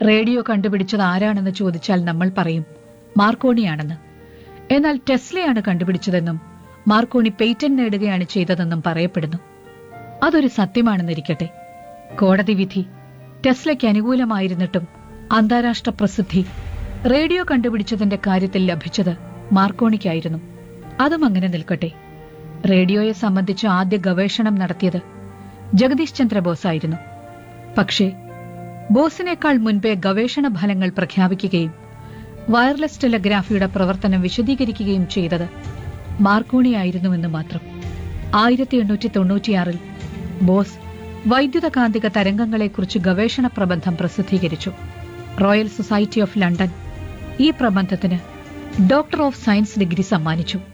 radio കണ്ടുപിടിച്ചത് ആരാണെന്ന് ചോദിച്ചാൽ നമ്മൾ പറയും മാർക്കോണിയാണെന്ന് എന്നാൽ ടെസ്ലയാണ് കണ്ടുപിടിച്ചതെന്നും മാർക്കോണി പേറ്റന്റ് നേടുകയാണ് ചെയ്തതെന്നും പറയപ്പെടുന്നു അതൊരു സത്യമാണെന്നിരിക്കട്ടെ കോടതി വിധി ടെസ്ലയ്ക്ക് അനുകൂലമായിരുന്നിട്ടും അന്താരാഷ്ട്ര പ്രസിദ്ധി റേഡിയോ കണ്ടുപിടിച്ചതിന്റെ കാര്യത്തിൽ ലഭിച്ചത് മാർക്കോണിക്കായിരുന്നു അതും അങ്ങനെ നിൽക്കട്ടെ റേഡിയോയെ സംബന്ധിച്ച് ആദ്യ ഗവേഷണം നടത്തിയത് ജഗദീഷ് ചന്ദ്ര ബോസ് ആയിരുന്നു പക്ഷേ ബോസിനേക്കാൾ മുൻപേ ഗവേഷണ ഫലങ്ങൾ പ്രഖ്യാപിക്കുകയും വയർലെസ് ടെലഗ്രാഫിയുടെ പ്രവർത്തനം വിശദീകരിക്കുകയും ചെയ്തത് മാർക്കോണിയായിരുന്നുവെന്ന് മാത്രം ആയിരത്തി എണ്ണൂറ്റി തൊണ്ണൂറ്റിയാറിൽ ബോസ് വൈദ്യുതകാന്തിക തരംഗങ്ങളെക്കുറിച്ച് ഗവേഷണ പ്രബന്ധം പ്രസിദ്ധീകരിച്ചു റോയൽ സൊസൈറ്റി ഓഫ് ലണ്ടൻ ഈ പ്രബന്ധത്തിന് ഡോക്ടർ ഓഫ് സയൻസ് ഡിഗ്രി സമ്മാനിച്ചു